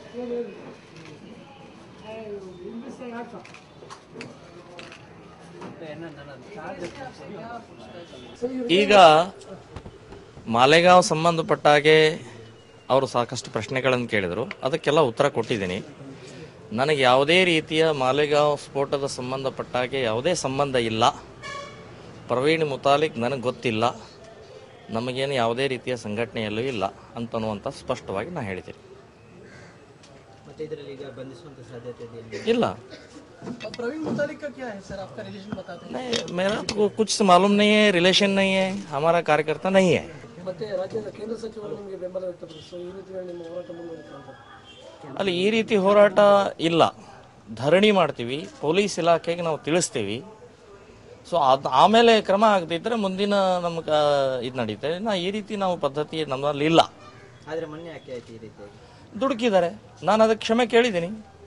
ಈಗ ಮಾಲೆಗಾಂವ್ ಸಂಬಂಧಪಟ್ಟ ಹಾಗೆ ಅವರು ಸಾಕಷ್ಟು ಪ್ರಶ್ನೆಗಳನ್ನು ಕೇಳಿದರು ಅದಕ್ಕೆಲ್ಲ ಉತ್ತರ ಕೊಟ್ಟಿದ್ದೀನಿ ನನಗೆ ಯಾವುದೇ ರೀತಿಯ ಮಾಲೆಗಾಂವ್ ಸ್ಫೋಟದ ಸಂಬಂಧಪಟ್ಟ ಹಾಗೆ ಯಾವುದೇ ಸಂಬಂಧ ಇಲ್ಲ ಪ್ರವೀಣ್ ಮುತಾಲಿಕ್ ನನಗೆ ಗೊತ್ತಿಲ್ಲ ನಮಗೇನು ಯಾವುದೇ ರೀತಿಯ ಸಂಘಟನೆಯಲ್ಲೂ ಇಲ್ಲ ಅಂತನ್ನುವಂಥ ಸ್ಪಷ್ಟವಾಗಿ ನಾನು ಹೇಳಿದ್ದೀನಿ ಮತ್ತೆ ಇದರಲ್ಲಿ ಈಗ ಬಂಧಿಸುವಂತ ಸಾಧ್ಯತೆ ಇದೆಯಾ ಇಲ್ಲ प्रवीण मुतालिक का क्या है सर आपका रिलेशन बता दें नहीं मेरा तो कुछ मालूम नहीं है रिलेशन नहीं है हमारा कार्यकर्ता नहीं है ಮತ್ತೆ ರಾಜ್ಯದ ಕೇಂದ್ರ ಸಚಿವರು ನಿಮಗೆ ಬೆಂಬಲ ವ್ಯಕ್ತಪಡಿಸಿದ್ರು ಈ ರೀತಿ ನಿಮ್ಮ ಹೋರಾಟ ಮುಂದುವರಿತಾರೆ ಅಲ್ಲಿ ಈ ರೀತಿ ಹೋರಾಟ ಇಲ್ಲ ಧರಣಿ ಮಾಡ್ತೀವಿ ಪೊಲೀಸ್ ಇಲಾಖೆಗೆ ನಾವು ತಿಳಿಸ್ತೀವಿ ಸೊ ಅದು ಆಮೇಲೆ ಕ್ರಮ ಆಗದಿದ್ದರೆ ಮುಂದಿನ ನಮ್ಗೆ ಇದು ನಡೀತದೆ ನಾ ಈ ರೀತಿ ನಾವು ಪದ್ಧತಿ ನಮ್ಮಲ್ಲಿ ಇಲ್ಲ ಆದ್ರೆ ಮೊನ್ನೆ ಯಾಕೆ ಆಯ್ತು ಈ ರೀತಿ ದುಡುಕಿದ್ದಾರೆ ನಾನು ಅದಕ್ಕೆ ಕ್ಷಮೆ ಕೇಳಿದ್ದೀನಿ